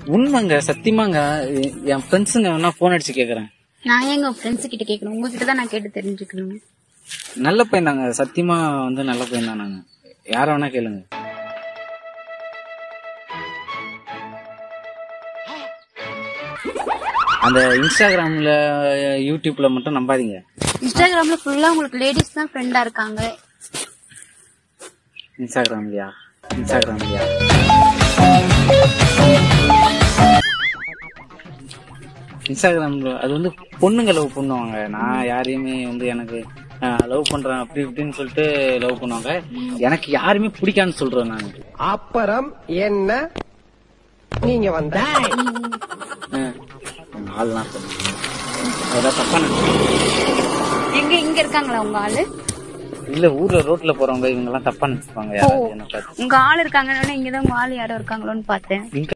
உண்மைங்க சத்தியமாங்க எ- என் ஃப்ரெண்ட்ஸுங்க வேணா போன் அடிச்சு கேக்குறேன் நான் எங்க ஃப்ரெண்ட்ஸ் கிட்ட கேட்கணும் உங்ககிட்ட தான் நான் கேட்டு தெரிஞ்சுக்கணும் நல்ல பையன் தாங்க சத்தியமா வந்து நல்ல பையன் தான் நாங்க யார வேணா கேளுங்க அந்த இன்ஸ்டாகிராம்ல யூடியூப்ல மட்டும் நம்பாதீங்க இன்ஸ்டாகிராம்ல ஃபுல்லா உங்களுக்கு லேடிஸ் தான் ஃப்ரெண்டா இருக்காங்க இன்ஸ்டாகிராம்லயா இன்ஸ்டாகிராம்லயா இன்ஸ்டாகிராம்ல அது வந்து பொண்ணுங்க லவ் பண்ணுவாங்க நான் யாரையுமே வந்து எனக்கு லவ் பண்றேன் அப்படி இப்படின்னு சொல்லிட்டு லவ் பண்ணுவாங்க எனக்கு யாருமே பிடிக்கான்னு சொல்றேன் நான் அப்புறம் என்ன நீங்க வந்த ஆள்லாம் அதெல்லாம் தப்பா நினைச்சுக்காதீங்க. எங்க இங்க இருக்காங்களா உங்க ஆளு இல்ல ஊர்ல ரோட்ல போறவங்க இவங்க எல்லாம் தப்பா நினைச்சுப்பாங்க யாராவது என்ன பார்த்து உங்க ஆள் இருக்காங்கன்னு இங்கதான் உங்க ஆள் யாரோ இருக்காங்களோன்னு பார்த்தேன் இங்க